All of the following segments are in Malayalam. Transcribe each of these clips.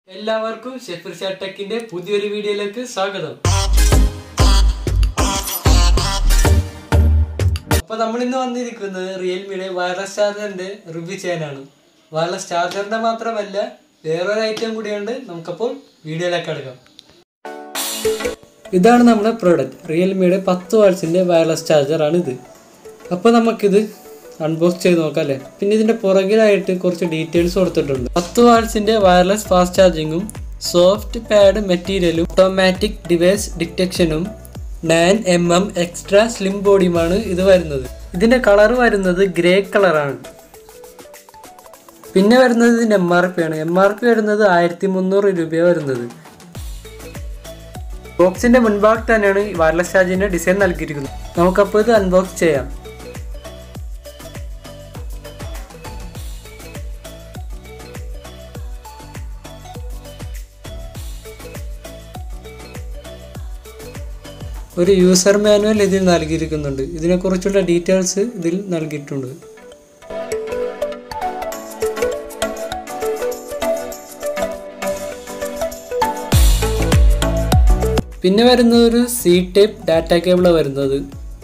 എല്ലാവർക്കും ഷെഫിർ ടെക്കിന്റെ പുതിയൊരു വീഡിയോയിലേക്ക് സ്വാഗതം അപ്പൊ നമ്മൾ ഇന്ന് വന്നിരിക്കുന്നത് റിയൽമിയുടെ വയർലെസ് ചാർജറിന്റെ റിവ്യൂ ചെയ്യാനാണ് വയർലെസ് ചാർജറിന്റെ മാത്രമല്ല വേറൊരു ഐറ്റം കൂടിയുണ്ട് നമുക്കപ്പോൾ വീഡിയോയിലേക്ക് എടുക്കാം ഇതാണ് നമ്മുടെ പ്രോഡക്റ്റ് റിയൽമിയുടെ പത്ത് വാട്സിന്റെ വയർലെസ് ചാർജറാണ് ഇത് അപ്പോൾ നമുക്കിത് അൺബോക്സ് ചെയ്ത് നോക്കാം അല്ലേ പിന്നെ ഇതിന്റെ പുറകിലായിട്ട് കുറച്ച് ഡീറ്റെയിൽസ് കൊടുത്തിട്ടുണ്ട് പത്ത് വാട്സിന്റെ വയർലെസ് ഫാസ്റ്റ് ചാർജിങ്ങും സോഫ്റ്റ് പാഡ് മെറ്റീരിയലും ഓട്ടോമാറ്റിക് ഡിവൈസ് ഡിറ്റക്ഷനും nine M M extra slim ബോഡിയുമാണ് ഇത് വരുന്നത് ഇതിന്റെ കളർ വരുന്നത് ഗ്രേ കളറാണ് പിന്നെ വരുന്നത് ഇതിന്റെ എം ആർ പി ആണ് എം ആർ പി വരുന്നത് ആയിരത്തി മുന്നൂറ് രൂപയാണ് വരുന്നത് ബോക്സിന്റെ മുൻഭാഗത്ത് തന്നെയാണ് ഈ വയർലെസ് ചാർജിന്റെ ഡിസൈൻ നൽകിയിരിക്കുന്നത് നമുക്കപ്പോൾ ഇത് അൺബോക്സ് ചെയ്യാം ഒരു യൂസർ മാനുവൽ ഇതിൽ നൽകിയിരിക്കുന്നുണ്ട് ഇതിനെക്കുറിച്ചുള്ള ഡീറ്റെയിൽസ് ഇതിൽ നൽകിയിട്ടുണ്ട് പിന്നെ വരുന്നത് ഒരു സി ടൈപ്പ് ഡാറ്റ കേബിളാണ് വരുന്നത്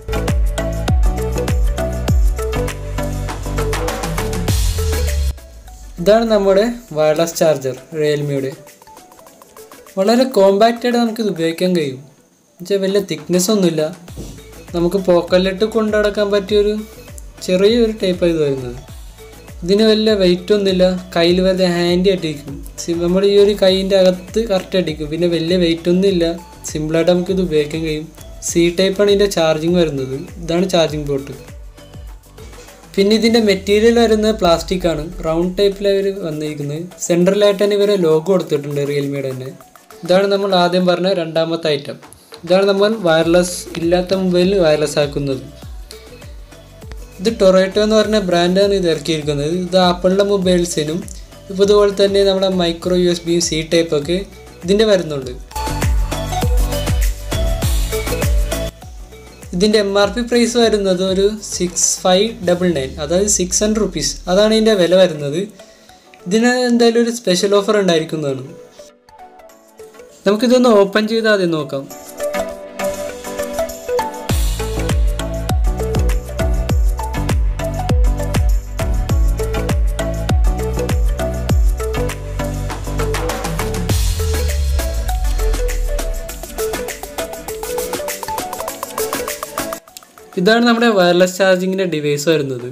ഇതാണ് നമ്മുടെ വയർലെസ് ചാർജർ റിയൽമിയുടെ വളരെ കോമ്പാക്റ്റായിട്ട് നമുക്കിത് ഉപയോഗിക്കാൻ കഴിയും എന്നുവെച്ചാൽ വലിയ തിക്നെസ് ഒന്നുമില്ല നമുക്ക് പോക്കലിട്ട് കൊണ്ടു നടക്കാൻ പറ്റിയൊരു ചെറിയൊരു ടൈപ്പാണ് ഇത് വരുന്നത് ഇതിന് വലിയ വെയിറ്റ് ഒന്നുമില്ല കയ്യിൽ വെറുതെ ഹാൻഡി ആയിട്ടിരിക്കും നമ്മുടെ ഈ ഒരു കൈയിൻ്റെ അകത്ത് കറക്റ്റ് ആയിട്ടിരിക്കും പിന്നെ വലിയ വെയിറ്റ് ഒന്നുമില്ല സിമ്പിളായിട്ട് നമുക്കിത് ഉപയോഗിക്കാൻ കഴിയും സി ടൈപ്പാണ് ഇതിൻ്റെ ചാർജിങ് വരുന്നത് ഇതാണ് ചാർജിങ് പോർട്ട് പിന്നെ ഇതിൻ്റെ മെറ്റീരിയൽ വരുന്നത് പ്ലാസ്റ്റിക് ആണ് റൗണ്ട് ടൈപ്പിൽ അവർ വന്നിരിക്കുന്നത് സെൻട്രലായിട്ട് തന്നെ ഇവരെ ലോഗോ കൊടുത്തിട്ടുണ്ട് റിയൽമിയുടെ തന്നെ ഇതാണ് നമ്മൾ ആദ്യം പറഞ്ഞ രണ്ടാമത്തെ ഐറ്റം ഇതാണ് നമ്മൾ വയർലെസ് ഇല്ലാത്ത മൊബൈലിൽ വയർലെസ് ആക്കുന്നത് ഇത് ടൊറേറ്റോ എന്ന് പറഞ്ഞ ബ്രാൻഡാണ് ഇത് ഇറക്കിയിരിക്കുന്നത് ഇത് ആപ്പിളിൻ്റെ മൊബൈൽസിനും ഇപ്പോൾ ഇതുപോലെ തന്നെ നമ്മുടെ micro U S B C ടൈപ്പൊക്കെ ഇതിൻ്റെ വരുന്നുണ്ട് ഇതിൻ്റെ എം ആർ പി പ്രൈസ് വരുന്നത് ഒരു സിക്സ് ഫൈവ് ഡബിൾ നയൻ അതായത് സിക്സ് ഹൺഡ്രഡ് റുപ്പീസ് അതാണ് ഇതിൻ്റെ വില വരുന്നത് ഇതിന് എന്തായാലും ഒരു സ്പെഷ്യൽ ഓഫർ ഉണ്ടായിരിക്കുന്നതാണ് നമുക്കിതൊന്ന് ഓപ്പൺ ചെയ്ത് ആദ്യം നോക്കാം ഇതാണ് നമ്മുടെ വയർലെസ് ചാർജിങ്ങിൻ്റെ ഡിവൈസ് വരുന്നത്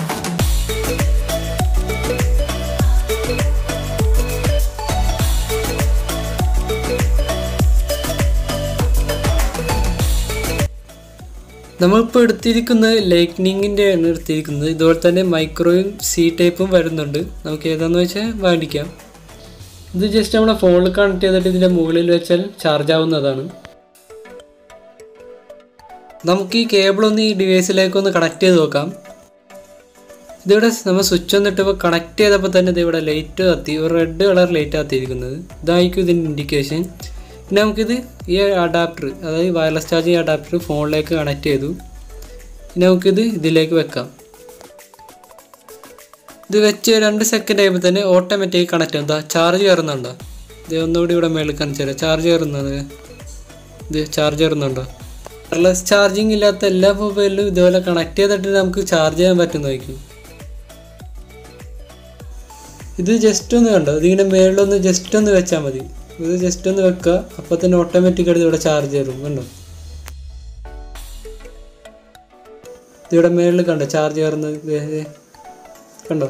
നമ്മളിപ്പോൾ എടുത്തിരിക്കുന്നത് ലൈറ്റ്നിങ്ങിൻ്റെ ആണ് എടുത്തിരിക്കുന്നത് ഇതുപോലെ തന്നെ മൈക്രോയും സി ടൈപ്പും വരുന്നുണ്ട് നമുക്ക് ഏതാന്ന് വെച്ചാൽ മേടിക്കാം ഇത് ജസ്റ്റ് നമ്മുടെ ഫോണിൽ കണക്ട് ചെയ്തിട്ട് ഇതിൻ്റെ മുകളിൽ വെച്ചാൽ ചാർജ് ആവുന്നതാണ് നമുക്ക് ഈ കേബിൾ ഒന്ന് ഈ ഡിവൈസിലേക്ക് ഒന്ന് കണക്ട് ചെയ്ത് നോക്കാം ഇതിവിടെ നമ്മൾ സ്വിച്ച് ഒന്ന് ഇട്ടപ്പോൾ കണക്ട് ചെയ്തപ്പോൾ തന്നെ ഇതിവിടെ ലൈറ്റ് കത്തി ഒരു റെഡ് കളർ ലൈറ്റ് കത്തിയിരിക്കുന്നത് ഇതായിരിക്കും ഇതിൻ്റെ ഇൻഡിക്കേഷൻ പിന്നെ നമുക്കിത് ഈ അഡാപ്റ്റർ അതായത് വയർലെസ് ചാർജിങ് അഡാപ്റ്റർ ഫോണിലേക്ക് കണക്ട് ചെയ്തു പിന്നെ നമുക്കിത് ഇതിലേക്ക് വെക്കാം ഇത് വെച്ച് രണ്ട് സെക്കൻഡ് ആയപ്പോൾ തന്നെ ഓട്ടോമാറ്റിക് കണക്ട് ആവും എന്താ ചാർജ് കയറുന്നുണ്ടോ ഇത് ഒന്നുകൂടി ഇവിടെ മേളിൽ കാണിച്ചു തരാം ചാർജ് കയറുന്നത് ഇത് ചാർജ് കയറുന്നുണ്ടോ വയർലെസ് ചാർജിങ് ഇല്ലാത്ത എല്ലാ മൊബൈലിലും ഇതുപോലെ കണക്ട് ചെയ്തിട്ട് നമുക്ക് ചാർജ് ചെയ്യാൻ പറ്റുന്നതായിരിക്കും ഇത് ജസ്റ്റ് ഒന്ന് കണ്ടോ ഇതിങ്ങനെ മേളിലൊന്ന് ജസ്റ്റ് ഒന്ന് വെച്ചാൽ മതി ഇത് ജസ്റ്റ് ഒന്ന് വെക്കുക അപ്പോൾ തന്നെ ഓട്ടോമാറ്റിക്കായിട്ട് ഇവിടെ ചാർജ് കയറും കണ്ടോ ഇതിവിടെ മേളിൽ കണ്ടോ ചാർജ് കയറുന്നത് കണ്ടോ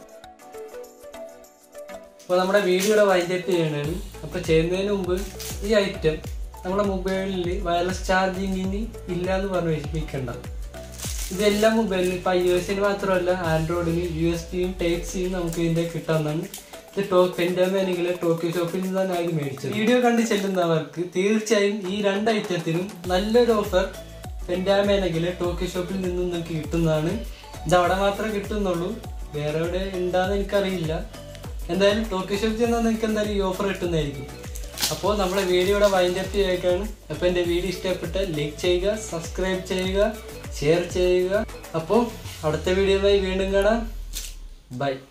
അപ്പോൾ നമ്മുടെ വീഡിയോയുടെ വൈൻഡപ്പ് ചെയ്യണതാണ് അപ്പോൾ ചെയ്യുന്നതിന് മുമ്പ് ഈ ഐറ്റം നമ്മുടെ മൊബൈലിൽ വയർലെസ് ചാർജിങ്ങിന് ഇല്ല എന്ന് പറഞ്ഞ് വിഷമിക്കണ്ട ഇതെല്ലാ മൊബൈലിലും ഇപ്പം ഐ എസിന് മാത്രമല്ല ആൻഡ്രോയിഡിന് യു എസ് പിയും ടൈപ്പ് സിയും നമുക്ക് ഇതിൻ്റെ കിട്ടാവുന്നതാണ് ഇത് ടോ പെൻഡാമാണെങ്കിൽ ടോക്കിയോ ഷോപ്പിൽ നിന്നാണ് ഇത് മേടിച്ചത് വീഡിയോ കണ്ട് ചെല്ലുന്നവർക്ക് തീർച്ചയായും ഈ രണ്ട് ഐറ്റത്തിനും നല്ലൊരു ഓഫർ പെൻഡാമാണെങ്കിൽ ടോക്കിയോ ഷോപ്പിൽ നിന്നും നിങ്ങൾക്ക് കിട്ടുന്നതാണ് ഇത് അവിടെ മാത്രമേ കിട്ടുന്നുള്ളൂ വേറെ എവിടെ ഉണ്ടാന്ന് എനിക്കറിയില്ല എന്തായാലും ടോക്കിയോ ഷോപ്പിൽ ചെന്നാൽ നിങ്ങൾക്ക് എന്തായാലും ഈ ഓഫർ കിട്ടുന്നതായിരിക്കും അപ്പോൾ നമ്മുടെ വീഡിയോയുടെ വൈൻഡപ്പ് ചെയ്യുകയാണ് അപ്പോൾ എൻ്റെ വീഡിയോ ഇഷ്ടപ്പെട്ട ലൈക്ക് ചെയ്യുക സബ്സ്ക്രൈബ് ചെയ്യുക ഷെയർ ചെയ്യുക അപ്പോൾ അടുത്ത വീഡിയോയുമായി വീണ്ടും കാണാം ബൈ